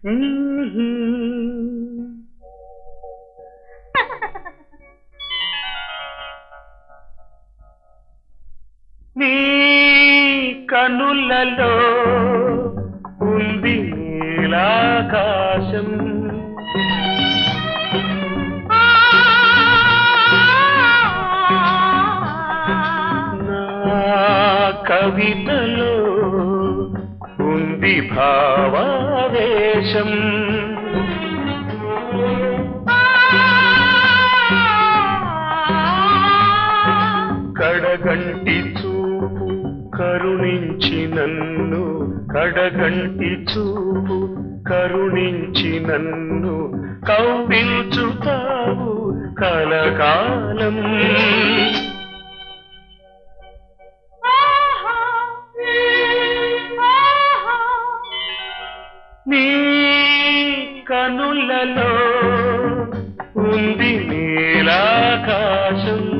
నీ కనులలో ఉంది నీలాకాశం నా కవితలో ఉంది భావావేశం కడగంటి చూపు కరుణించి నన్ను కడగంటి చూపు కరుణించి నన్ను కౌగిల్చుతావు కలకాలం నీ కనులలో ఉంది నీలాకాశం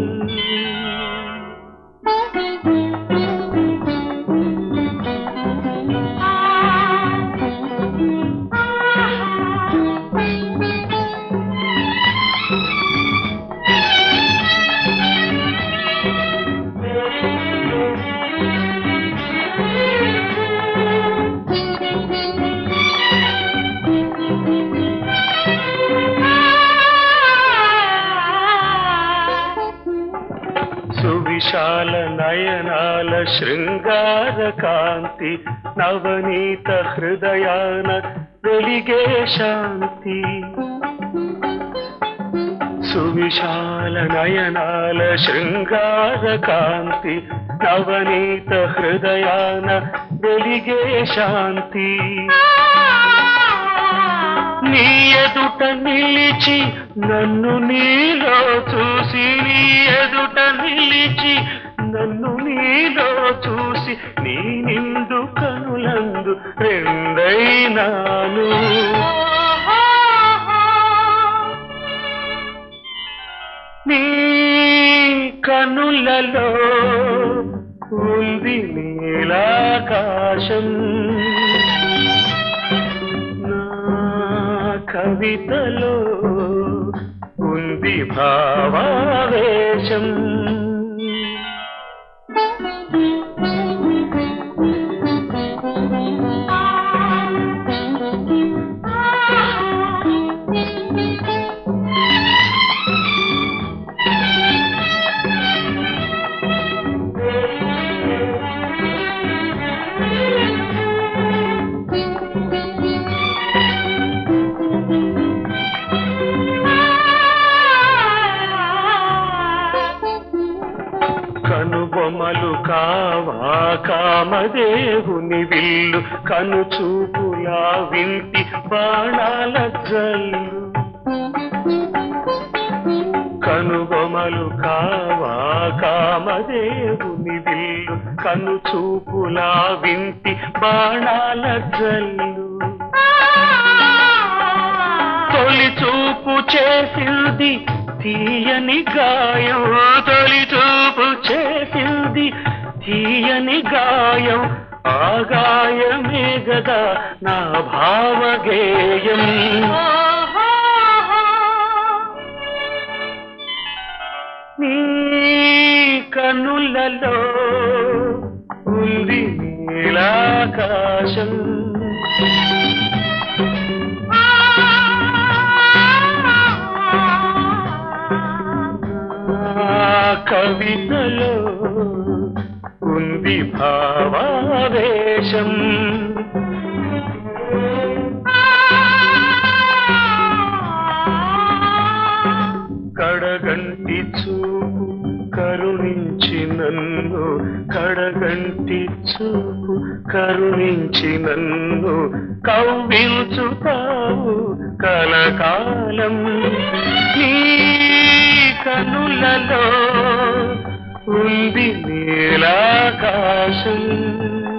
సువిశాల నయనాల శృంగార కాంతి నవనీత హృదయాన వెలిగే శాంతి సువిశాల నయనాల శృంగార కాంతి నవనీత హృదయాన వెలిగే శాంతి నీ ఎదుట నిలిచి నన్ను నీలో చూసి నీ ఎదుట నిలిచి నన్ను నీలో చూసి నీ నిండు కనులందు రెండైనాను నీ కనులలో ఉంది నీలాకాశం నా కవితలో ఉంది భావావేశం కనుబొమలు కావా కామదేవుని విల్లు కను చూపులా వింటి బాణాల జల్లు కనుబొమలు కావా కామదేవుని విల్లు కను చూపులా వింటి బాణాల జల్లు తొలి చూపు చేసింది తీయని గాయం తొలి చూపు చేసింది తీయని గాయం ఆ గాయమే గదా నా భావగేయం నీ కనులలో ఉంది నీలాకాశం ఆ కవితలో ఉంది భావావేశం కడగంటి చూపు కరుణించి నన్ను కడగంటి చూపు కరుణించి నన్ను కవ్వించుతావు కలకాలం నీ కనులలో ఉంది నీలాకాశం